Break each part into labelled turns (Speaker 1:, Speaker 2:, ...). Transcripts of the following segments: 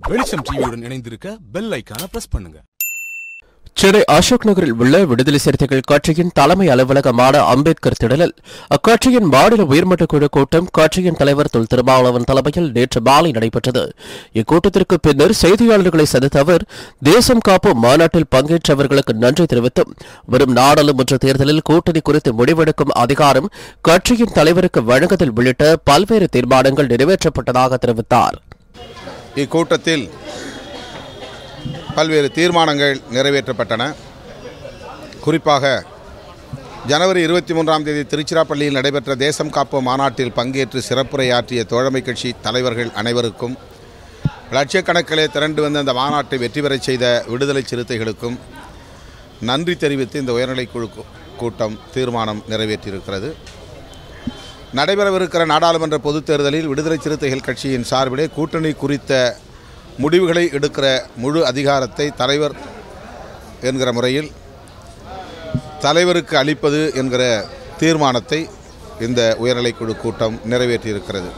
Speaker 1: வெளிச்சம் டிவியுடன் இணைந்திருக்க பெல் ஐக்கான பிரஸ் பண்ணுங்க
Speaker 2: சென்னை அசோக் நகரில் உள்ள விடுதலை சிறுத்தைகள் கட்சியின் தலைமை அலுவலகமான அம்பேத்கர் திடலில் அக்கட்சியின் மாநில உயர்மட்ட குழு கூட்டம் கட்சியின் தலைவர் தொல் திருமாவளவன் தலைமையில் நேற்று மாலை நடைபெற்றது இக்கூட்டத்திற்கு பின்னர் செய்தியாளர்களை சந்தித்த அவர் தேசம் காப்போம் மாநாட்டில் பங்கேற்றவர்களுக்கு நன்றி தெரிவித்தும் வரும் நாடாளுமன்ற தேர்தலில் கூட்டணி குறித்து முடிவெடுக்கும் அதிகாரம் கட்சியின் தலைவருக்கு வழங்குதல் உள்ளிட்ட பல்வேறு தீர்மானங்கள் நிறைவேற்றப்பட்டதாக தெரிவித்தார்
Speaker 3: இக்கூட்டத்தில் பல்வேறு தீர்மானங்கள் நிறைவேற்றப்பட்டன குறிப்பாக ஜனவரி இருபத்தி மூன்றாம் தேதி திருச்சிராப்பள்ளியில் நடைபெற்ற தேசம் காப்போம் மாநாட்டில் பங்கேற்று சிறப்புரையாற்றிய தோழமை கட்சி தலைவர்கள் அனைவருக்கும் லட்சக்கணக்கிலே திரண்டு வந்த அந்த மாநாட்டை வெற்றி பெறச் செய்த விடுதலை சிறுத்தைகளுக்கும் நன்றி தெரிவித்து இந்த உயர்நிலைக் குழு கூ- கூட்டம் தீர்மானம் நிறைவேற்றியிருக்கிறது நடைபெறவிருக்கிற நாடாளுமன்ற பொதுத் தேர்தலில் விடுதலை சிறுத்தைகள் கட்சியின் சார்பிலே கூட்டணி குறித்த முடிவுகளை எடுக்கிற முழு அதிகாரத்தை தலைவர் என்கிற முறையில் தலைவருக்கு அளிப்பது என்கிற தீர்மானத்தை இந்த உயர்நிலைக்குழு கூட்டம் நிறைவேற்றியிருக்கிறது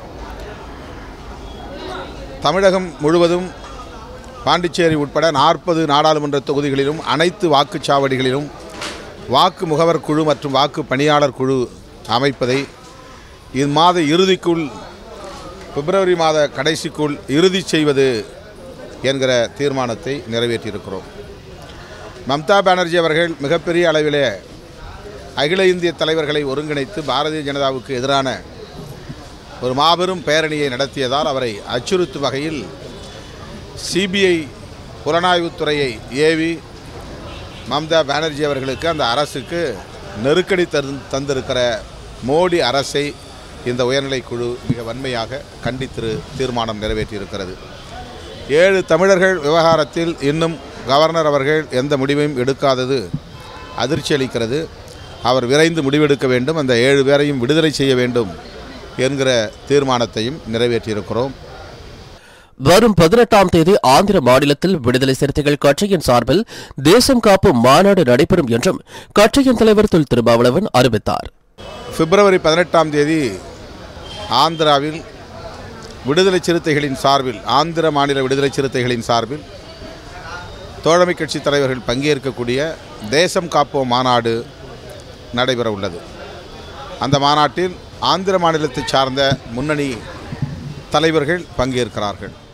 Speaker 3: தமிழகம் முழுவதும் பாண்டிச்சேரி உட்பட நாற்பது நாடாளுமன்ற தொகுதிகளிலும் அனைத்து வாக்குச்சாவடிகளிலும் வாக்கு முகவர் குழு மற்றும் வாக்கு பணியாளர் குழு அமைப்பதை இம்மாத இறுதிக்குள் பிப்ரவரி மாத கடைசிக்குள் இறுதி செய்வது என்கிற தீர்மானத்தை நிறைவேற்றியிருக்கிறோம் மம்தா பானர்ஜி அவர்கள் மிகப்பெரிய அளவிலே அகில இந்திய தலைவர்களை ஒருங்கிணைத்து பாரதிய ஜனதாவுக்கு எதிரான ஒரு மாபெரும் பேரணியை நடத்தியதால் அவரை அச்சுறுத்தும் வகையில் சிபிஐ புலனாய்வுத்துறையை ஏவி மம்தா பானர்ஜி அவர்களுக்கு அந்த அரசுக்கு நெருக்கடி தரு தந்திருக்கிற மோடி அரசை இந்த உயர்நிலைக் குழு மிக வன்மையாக கண்டித்து தீர்மானம் நிறைவேற்றியிருக்கிறது ஏழு தமிழர்கள் விவகாரத்தில் இன்னும் கவர்னர் அவர்கள் எந்த முடிவையும் எடுக்காதது அதிர்ச்சி அளிக்கிறது அவர் விரைந்து முடிவெடுக்க வேண்டும் அந்த ஏழு பேரையும் விடுதலை செய்ய வேண்டும் என்கிற தீர்மானத்தையும் நிறைவேற்றியிருக்கிறோம்
Speaker 2: வரும் பதினெட்டாம் தேதி ஆந்திர மாநிலத்தில் விடுதலை சிறுத்தைகள் கட்சியின் சார்பில் தேசம் காப்பும் மாநாடு நடைபெறும் என்றும் கட்சியின் தலைவர் தொல் திருமாவளவன் அறிவித்தார்
Speaker 3: பிப்ரவரி பதினெட்டாம் தேதி ஆந்திராவில் விடுதலை சிறுத்தைகளின் சார்பில் ஆந்திர மாநில விடுதலை சிறுத்தைகளின் சார்பில் தோழமை கட்சி தலைவர்கள் பங்கேற்கக்கூடிய தேசம் காப்போம் மாநாடு நடைபெற உள்ளது அந்த மாநாட்டில் ஆந்திர மாநிலத்தைச் சார்ந்த முன்னணி தலைவர்கள் பங்கேற்கிறார்கள்